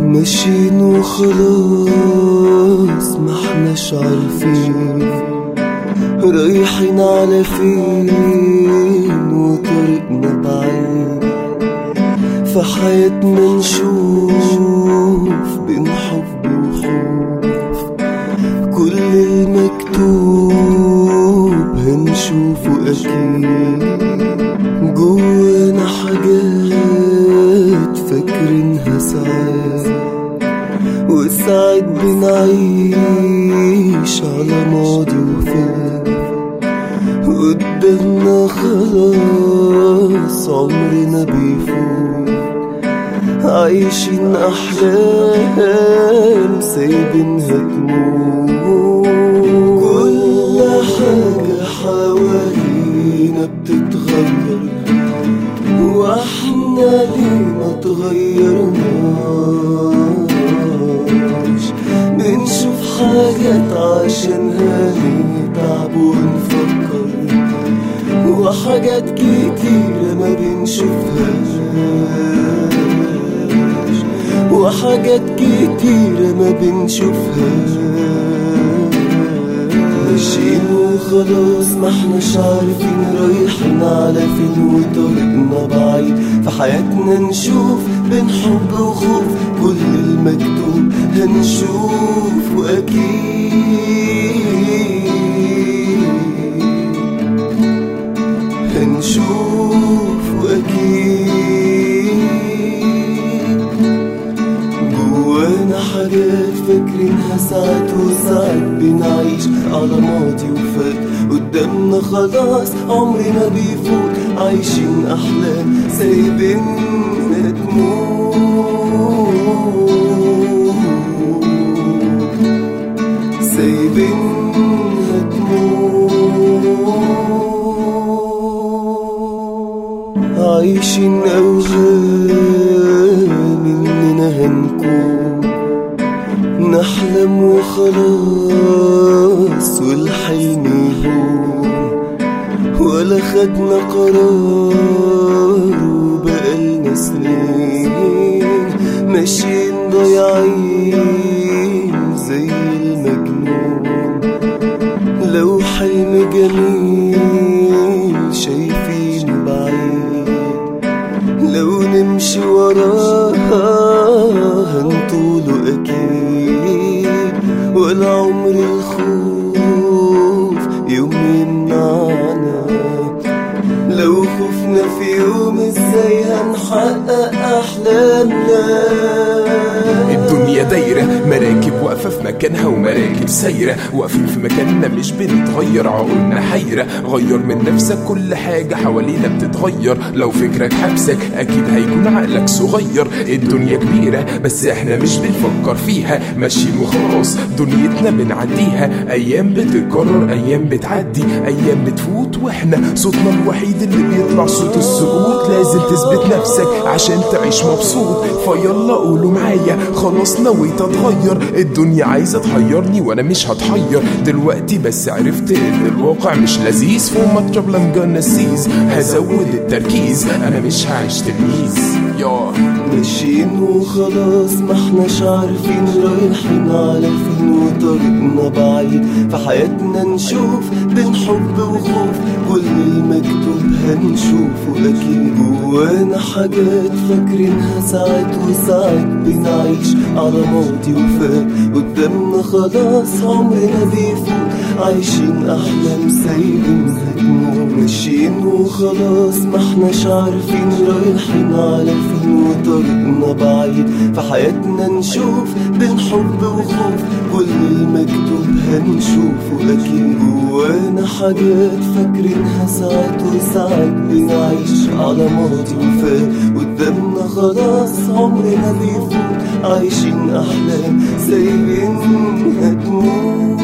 ماشيين وخلاص ما احناش عارفين رايحين على فين وطريقنا بعيد في حياتنا نشوف بين حب وخوف كل المكتوب هنشوفه أكيد جوانا حاجات فاكرينها ساعات وساعات بنعيش على ماضي وفات قدامنا خلاص عمرنا بيفوت عايشين أحلام سايبينها تموت كل حاجة حوالينا بتتغير واحنا ليه ما تغيرناش بنشوف حاجات عشانها نتعب ونفكر وحاجات كتيرة ما بنشوفهاش وحاجات كتيرة ما بنشوفهاش ماشيين وخلاص ما احناش عارفين رايحين على فين وطريقنا بعيد في حياتنا نشوف بين حب وخوف كل المكتوب هنشوف أكيد هنشوف أكيد جوانا حاجات فاكرينها ساعات وساعات بنعيش على ماضي وفات قدامنا خلاص عمرنا بيفوت عايشين أحلام سايبيننا تموت سايبينها تموت عايشين أوهام إننا هنكون نحلم وخلاص والحلم يهون ولا خدنا قرار وبقالنا سنين ماشيين ضايعين زي المجنون لو حلم جميل شايفين بعيد لو نمشي وراه هنطوله أكيد ولا عمر الخوف يوم يمنعنا لو خفنا في يوم ازاي هنحقق أحلامنا الدنيا دايرة مراكب واقفة في مكانها ومراكب سايرة واقفين في مكاننا مش بنتغير عقولنا حيرة غير من نفسك كل حاجة حوالينا بتتغير لو فكرك حبسك أكيد هيكون عقلك صغير الدنيا كبيرة بس احنا مش بنفكر فيها ماشيين وخلاص دنيتنا بنعديها أيام بتتكرر أيام بتعدي أيام بتفوت واحنا صوتنا الوحيد اللي بيطلع صوت السكوت لازم تثبت نفسك عشان تعيش مبسوط فيلا قولوا معايا خلاص نويت اتغير الدنيا عايزه تحيرني وانا مش هتحير دلوقتي بس عرفت ان الواقع مش لذيذ فوق ما trouble I'm gonna seize هزود التركيز انا مش هعيش تلميذ يا ماشيين وخلاص ما احناش عارفين رايحين على فين وطريقنا بعيد في حياتنا نشوف بين حب وخوف كل المكتوب هنشوفه أكيد جوانا حاجات فاكرينها ساعات وساعات بنعيش على ماضي وفات قدامنا خلاص عمرنا بيفوت عايشين أحلام سايبينها تموت ماشيين وخلاص ما احناش عارفين رايحين على فين وطريقنا بعيد في حياتنا نشوف بين حب وخوف كل المكتوب هنشوفه أكيد جوانا حاجات فاكرينها ساعات وساعات بنعيش على ماضي وفات قدامنا خلاص عمرنا بيفوت عايشين أحلام سايبينها تموت